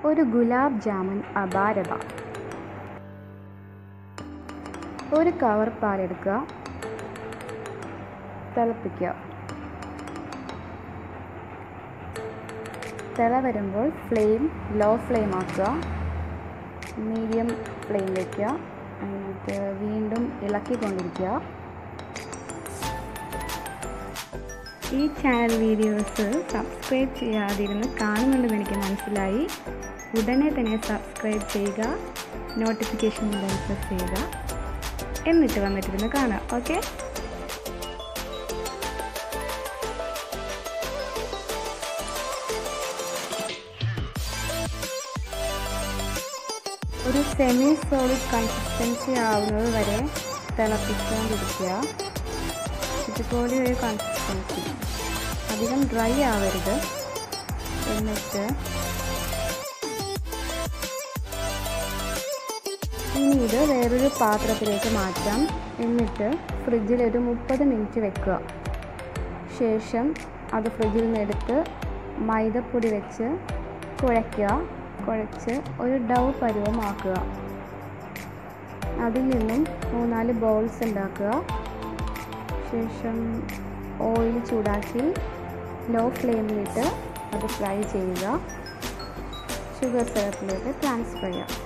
ഒരു ഗുലാബ് ജാമുൻ അപാരത ഒരു കവർ പാലെടുക്കുക തിളപ്പിക്കുക തിള വരുമ്പോൾ ഫ്ലെയിം ലോ ഫ്ലെയിം ആക്കുക മീഡിയം ഫ്ലെയിം വയ്ക്കുക എന്നിട്ട് വീണ്ടും ഇളക്കിക്കൊണ്ടിരിക്കുക ഈ ചാനൽ വീഡിയോസ് സബ്സ്ക്രൈബ് ചെയ്യാതിരുന്ന് കാണുന്നുണ്ടെന്ന് എനിക്ക് മനസ്സിലായി ഉടനെ തന്നെ സബ്സ്ക്രൈബ് ചെയ്യുക നോട്ടിഫിക്കേഷൻ ബെൽ പ്രസ് ചെയ്യുക എന്നിട്ട് വന്നിട്ടിരുന്ന് കാണാം ഓക്കെ ഒരു സെമി സോളിഡ് കൺസിസ്റ്റൻസി ആവുന്നത് വരെ തിളപ്പിച്ചുകൊണ്ടിരിക്കുക ഇതുപോലെ ഒരു കൺസിസ്റ്റൻസി അധികം ഡ്രൈ ആവരുത് എന്നിട്ട് ഇനി ഇത് വേറൊരു പാത്രത്തിലേക്ക് മാറ്റാം എന്നിട്ട് ഫ്രിഡ്ജിൽ ഒരു മുപ്പത് മിനിറ്റ് വെക്കുക ശേഷം അത് ഫ്രിഡ്ജിൽ നിന്ന് എടുത്ത് മൈദപ്പൊടി വെച്ച് കുഴയ്ക്കുക കുഴച്ച് ഒരു ഡൗ പരുവമാക്കുക അതിൽ നിന്നും മൂന്നാല് ബോൾസ് ഉണ്ടാക്കുക ശേഷം ഓയിൽ ചൂടാക്കി ലോ ഫ്ലെയിമിലിട്ട് അത് ഫ്രൈ ചെയ്യുക ഷുഗർ സിറപ്പിലേക്ക് ട്രാൻസ്ഫർ ചെയ്യുക